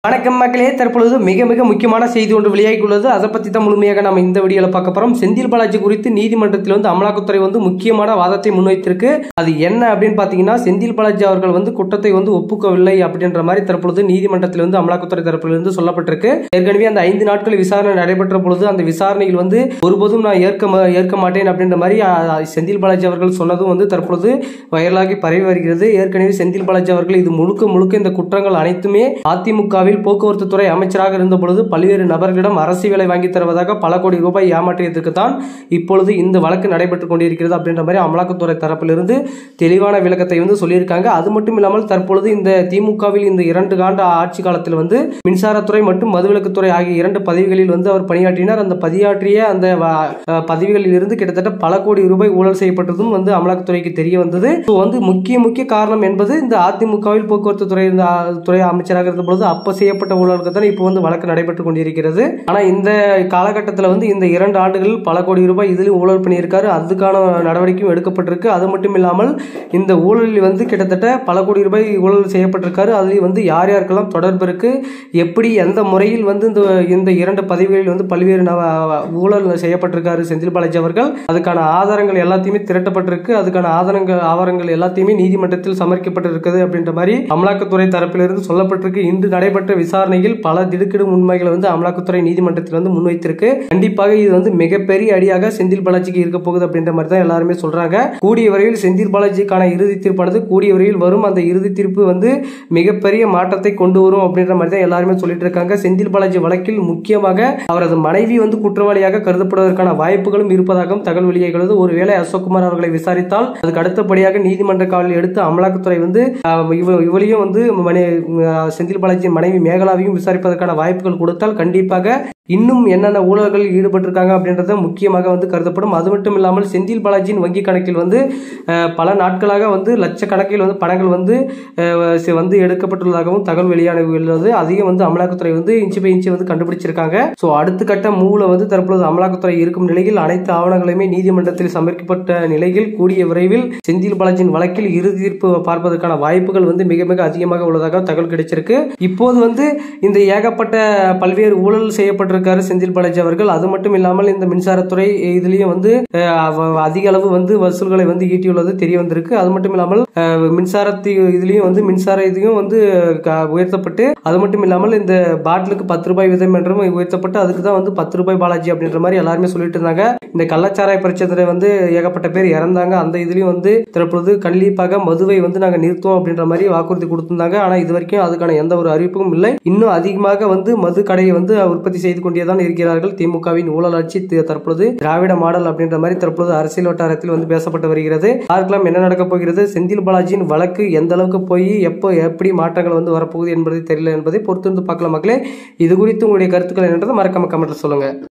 வணக்கம் மக்களே தற்பொழுது மிக மிக முக்கியமான செய்தி ஒன்று வெளியாகியுள்ளது அதை பற்றி தான் முழுமையாக நம்ம இந்த வீடியோவில் பார்க்க போகிறோம் செந்தில் பாலாஜி குறித்து நீதிமன்றத்தில் வந்து அமலாக்கத்துறை வந்து முக்கியமான வாதத்தை முன்வைத்திருக்கு அது என்ன அப்படின்னு பார்த்தீங்கன்னா செந்தில் பாலாஜி அவர்கள் வந்து குற்றத்தை வந்து ஒப்புக்கவில்லை அப்படின்ற மாதிரி தற்பொழுது நீதிமன்றத்தில் வந்து அமலாக்கத்துறை தரப்பிலிருந்து சொல்லப்பட்டிருக்கு ஏற்கனவே அந்த ஐந்து நாட்கள் விசாரணை நடைபெற்ற பொழுது அந்த விசாரணையில் வந்து ஒருபோதும் நான் ஏற்க ம- ஏற்க மாட்டேன் அப்படின்ற மாதிரி அ, அ, செந்தில் பாலாஜி அவர்கள் சொன்னதும் வந்து தற்பொழுது வைரலாகி பரவி வருகிறது ஏற்கனவே செந்தில் பாலாஜி அவர்கள் இது முழுக்க முழுக்க இந்த குற்றங்கள் அனைத்துமே அதிமுகவில் போக்குவரத்து துறை அமைச்சராக இருந்த பொழுது பல்வேறு நபர்களிடம் அரசு வேலை வாங்கி தருவதாக பல கோடி ரூபாய் ஏமாற்றியதற்கு தான் இப்பொழுது இந்த வழக்கு நடைபெற்றுக் கொண்டிருக்கிறது அப்படின்ற மாதிரி அமலாக்கத்துறை தரப்பிலிருந்து தெளிவான விளக்கத்தை வந்து சொல்லியிருக்காங்க அது மட்டும் இல்லாமல் தற்பொழுது இந்த திமுகவில் இந்த இரண்டு ஆண்டு ஆட்சி காலத்தில் வந்து மின்சாரத்துறை மற்றும் மதுவிலக்குத்துறை ஆகிய இரண்டு பதவிகளில் வந்து அவர் பணியாற்றினார் அந்த பணியாற்றிய அந்த வ- அஹ் பதவிகளில் இருந்து கிட்டத்தட்ட பல கோடி ரூபாய் ஊழல் செய்யப்பட்டதும் வந்து அமலாக்கத்துறைக்கு தெரிய வந்தது ஸோ வந்து முக்கிய முக்கிய காரணம் என்பது இந்த அதிமுகவில் போக்குவரத்து துறை இருந்த அஹ், துறை அமைச்சராக இருந்த பொழுது அப்ப செய்யப்பட்ட ஊழலுக்கு தான் இப்போ வந்து வழக்கு நடைபெற்று கொண்டிருக்கிறது ஆனா இந்த காலகட்டத்தில் வந்து இந்த இரண்டு ஆண்டுகளில் பல கோடி ரூபாய் இதிலும் ஊழல் பண்ணியிருக்காரு அதுக்கான நடவடிக்கையும் எடுக்கப்பட்டிருக்கு அது மட்டும் இல்லாமல் இந்த ஊழலில் வந்து கிட்டத்தட்ட பல கோடி ரூபாய் ஊழல் செய்யப்பட்டிருக்காரு அதில் வந்து யார் யாருக்கெல்லாம் தொடர்பு இருக்கு எப்படி எந்த முறையில் வந்து இந்த இந்த இரண்டு பதவிகளில் வந்து பல்வேறு நவ- ஊழல் செய்யப்பட்டிருக்காரு செந்தில் பாலாஜி அவர்கள் அதுக்கான ஆதாரங்கள் எல்லாத்தையுமே திரட்டப்பட்டிருக்கு அதுக்கான ஆதாரங்கள் ஆவணங்கள் எல்லாத்தையுமே நீதிமன்றத்தில் சமர்ப்பிக்கப்பட்டிருக்குது அப்படின்ற மாதிரி அமலாக்கத்துறை தரப்பிலிருந்து சொல்லப்பட்டிருக்கு இன்று நடைபெற்ற விசாரணையில் பல திடுக்கிடும் உண்மைகளை வந்து அமலாக்கத்துறை நீதிமன்றத்தில் வந்து முன்வைத்திருக்கு கண்டிப்பாக இது வந்து மிகப்பெரிய அடியாக செந்தில் பாலாஜிக்கு இருக்க போகுது அப்படின்ற மாதிரி தான் எல்லாருமே சொல்றாங்க கூடிய விரைவில் செந்தில் பாலாஜிக்கான இறுதி தீர்ப்பானது கூடிய விரைவில் வரும் அந்த இறுதி தீர்ப்பு வந்து மிகப்பெரிய மாற்றத்தை கொண்டு வரும் அப்படின்ற மாதிரி தான் எல்லாருமே சொல்லிட்டு இருக்காங்க செந்தில் பாலாஜி வழக்கில் முக்கியமாக அவரது மனைவி வந்து குற்றவாளியாக கருதப்படுவதற்கான வாய்ப்புகளும் இருப்பதாகவும் தகவல் வெளியாகிறது ஒருவேளை அசோக்குமார் அவர்களை விசாரித்தால் அதுக்கு அடுத்தபடியாக நீதிமன்ற காவலில் எடுத்து அமலாக்கத்துறை வந்து ஆஹ், இவ- இவளையும் வந்து மனை ஆஹ், செந்தில் பாலாஜியின் மனைவி மேகலாவையும் விசாரிப்பதற்கான வாய்ப்புகள் கொடுத்தால் கண்டிப்பாக இன்னும் என்னென்ன ஊழல்களில் ஈடுபட்டிருக்காங்க அப்படின்றத முக்கியமாக வந்து கருதப்படும் அது மட்டும் இல்லாமல் செந்தில் பாலாஜியின் வங்கி கணக்கில் வந்து அஹ், பல நாட்களாக வந்து லட்சக்கணக்கில் வந்து பணங்கள் வந்து அஹ், சி- வந்து எடுக்கப்பட்டுள்ளதாகவும் தகவல் வெளியானது உள்ளது அதையும் வந்து அமலாக்கத்துறை வந்து இன்ச்சு பை இன்ச்சு வந்து கண்டுபிடிச்சிருக்காங்க ஸோ அடுத்த கட்ட மூவ்ல வந்து தற்பொழுது அமலாக்கத்துறை இருக்கும் நிலையில் அனைத்து ஆவணங்களையுமே நீதிமன்றத்தில் சமர்ப்பிக்கப்பட்ட நிலையில் கூடிய விரைவில் செந்தில் பாலாஜியின் வழக்கில் இறுதி தீர்ப்பு பார்ப்பதற்கான வாய்ப்புகள் வந்து மிக மிக அதிகமாக உள்ளதாக தகவல் கிடைச்சிருக்கு இப்போது வந்து இந்த ஏகப்பட்ட பல்வேறு ஊழல் செய்யப்பட்டிருக்காரு செந்தில் பாலாஜி அவர்கள் அது மட்டும் இல்லாமல் இந்த மின்சாரத்துறை இதுலயும் வந்து அஹ், அவ- அதிக அளவு வந்து வசூல்களை வந்து ஈட்டியுள்ளது தெரிய வந்திருக்கு அது மட்டும் இல்லாமல் அஹ், மின்சாரத்தி இதுலயும் வந்து மின்சார இதையும் வந்து க- உயர்த்தப்பட்டு அது மட்டும் இல்லாமல் இந்த பாட்டிலுக்கு பத்து ரூபாய் விதம் என்றும் உயர்த்தப்பட்டு அதுக்கு தான் வந்து பத்து ரூபாய் பாலாஜி அப்படின்ற மாதிரி எல்லாருமே சொல்லிட்டு இருந்தாங்க இந்த கள்ளச்சாராய பிரச்சனை வந்து ஏகப்பட்ட பேர் இறந்தாங்க அந்த இதுலயும் வந்து தற்பொழுது கண்டிப்பாக மதுவை வந்து நாங்க நிறுத்துவோம் அப்படின்ற மாதிரி வாக்குறுதி கொடுத்திருந்தாங்க ஆனா இது வரைக்கும் அதுக்கான எந்த ஒரு அறிவிப்பும் இல்லை இன்னும் அதிகமாக வந்து மது கடையை வந்து உற்பத்தி செய்து கொண்டேதான் இருக்கிறார்கள் திமுகவின் ஊழல் ஆட்சி தி- தற்பொழுது திராவிட மாடல் அப்படின்ற மாதிரி தற்பொழுது அரசியல் வட்டாரத்தில் வந்து பேசப்பட்டு வருகிறது பார்க்கலாம் என்ன நடக்க போகிறது செந்தில் பாலாஜியின் வழக்கு எந்த அளவுக்கு போய் எப்போ எப்படி மாற்றங்கள் வந்து வரப்போகுது என்பது தெரியல என்பதை பொறுத்திருந்து பார்க்கலாம் மக்களே இது குறித்து உங்களுடைய கருத்துக்கள் என்னன்றதை மறக்காம கமெண்ட்ல சொல்லுங்க